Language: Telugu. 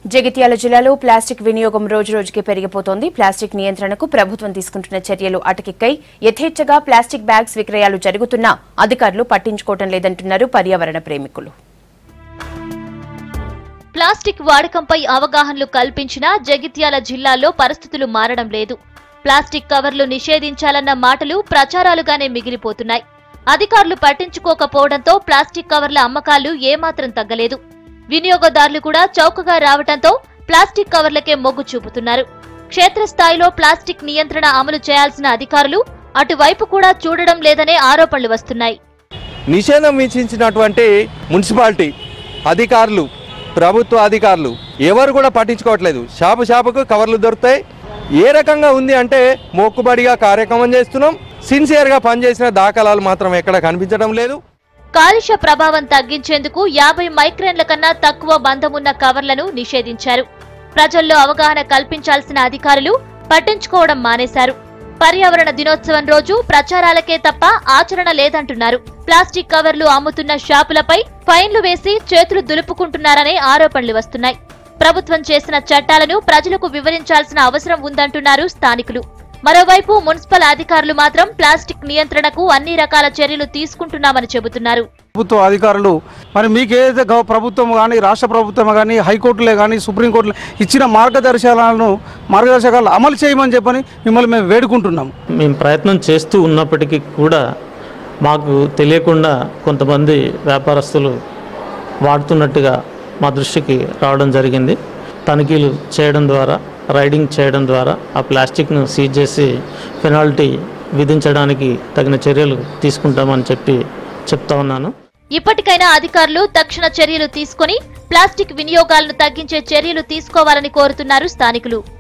జగిత్యాల జిల్లాలో ప్లాస్టిక్ వినియోగం రోజురోజుకి పెరిగిపోతోంది ప్లాస్టిక్ నియంత్రణకు ప్రభుత్వం తీసుకుంటున్న చర్యలు అటకెక్కాయి యథేచ్ఛగా ప్లాస్టిక్ బ్యాగ్స్ విక్రయాలు జరుగుతున్నా అధికారులు పట్టించుకోవడం లేదంటున్నారు పర్యావరణ ప్రేమికులు ప్లాస్టిక్ వాడకంపై అవగాహనలు కల్పించినా జగిత్యాల జిల్లాలో పరిస్థితులు మారడం లేదు ప్లాస్టిక్ కవర్లు నిషేధించాలన్న మాటలు ప్రచారాలుగానే మిగిలిపోతున్నాయి అధికారులు పట్టించుకోకపోవడంతో ప్లాస్టిక్ కవర్ల అమ్మకాలు ఏమాత్రం తగ్గలేదు వినియోగదారులు కూడా చౌకగా రావడంతో ప్లాస్టిక్ కవర్లకే మొగ్గు చూపుతున్నారు క్షేత్రస్థాయిలో ప్లాస్టిక్ నియంత్రణ అమలు చేయాల్సిన అధికారులు అటువైపు కూడా చూడడం లేదనే ఆరోపణలు వస్తున్నాయి నిషేధం విధించినటువంటి మున్సిపాలిటీ అధికారులు ప్రభుత్వ అధికారులు ఎవరు కూడా పట్టించుకోవట్లేదు షాపు షాపుకు కవర్లు దొరుకుతాయి ఏ రకంగా ఉంది అంటే మొక్కుబడిగా కార్యక్రమం చేస్తున్నాం సిన్సియర్గా పనిచేసిన దాఖలాలు మాత్రం ఎక్కడ కనిపించడం లేదు కాలుష్య ప్రభావం తగ్గించేందుకు యాభై మైక్రాన్ల కన్నా తక్కువ బంధమున్న కవర్లను నిషేధించారు ప్రజల్లో అవగాహన కల్పించాల్సిన అధికారులు పట్టించుకోవడం మానేశారు పర్యావరణ దినోత్సవం రోజు ప్రచారాలకే తప్ప ఆచరణ లేదంటున్నారు ప్లాస్టిక్ కవర్లు అమ్ముతున్న షాపులపై ఫైన్లు వేసి చేతులు దులుపుకుంటున్నారనే ఆరోపణలు వస్తున్నాయి ప్రభుత్వం చేసిన చట్టాలను ప్రజలకు వివరించాల్సిన అవసరం ఉందంటున్నారు స్థానికులు మరోవైపు మున్సిపల్ అధికారులు మాత్రం ప్లాస్టిక్ నియంత్రణకు అన్ని రకాల చర్యలు తీసుకుంటున్నామని చెబుతున్నారు ప్రభుత్వ అధికారులు మరి మీకు ఏదైతే గవ- ప్రభుత్వం కానీ రాష్ట్ర ప్రభుత్వం కానీ హైకోర్టులే కానీ సుప్రీంకోర్టులే ఇచ్చిన మార్గదర్శకాలను మార్గదర్శకాలు అమలు చేయమని చెప్పని మిమ్మల్ని మేము వేడుకుంటున్నాము మేము ప్రయత్నం చేస్తూ ఉన్నప్పటికీ కూడా మాకు తెలియకుండా కొంతమంది వ్యాపారస్తులు వాడుతున్నట్టుగా మా దృష్టికి రావడం జరిగింది తనిఖీలు చేయడం ద్వారా రైడింగ్ చేయడం ద్వారా ఆ ప్లాస్టిక్ను సీజ్ చేసి పెనాల్టీ విధించడానికి తగిన చర్యలు తీసుకుంటామని చెప్పి చెప్తా ఉన్నాను ఇప్పటికైనా అధికారులు తక్షణ చర్యలు తీసుకొని ప్లాస్టిక్ వినియోగాలను తగ్గించే చర్యలు తీసుకోవాలని కోరుతున్నారు స్థానికులు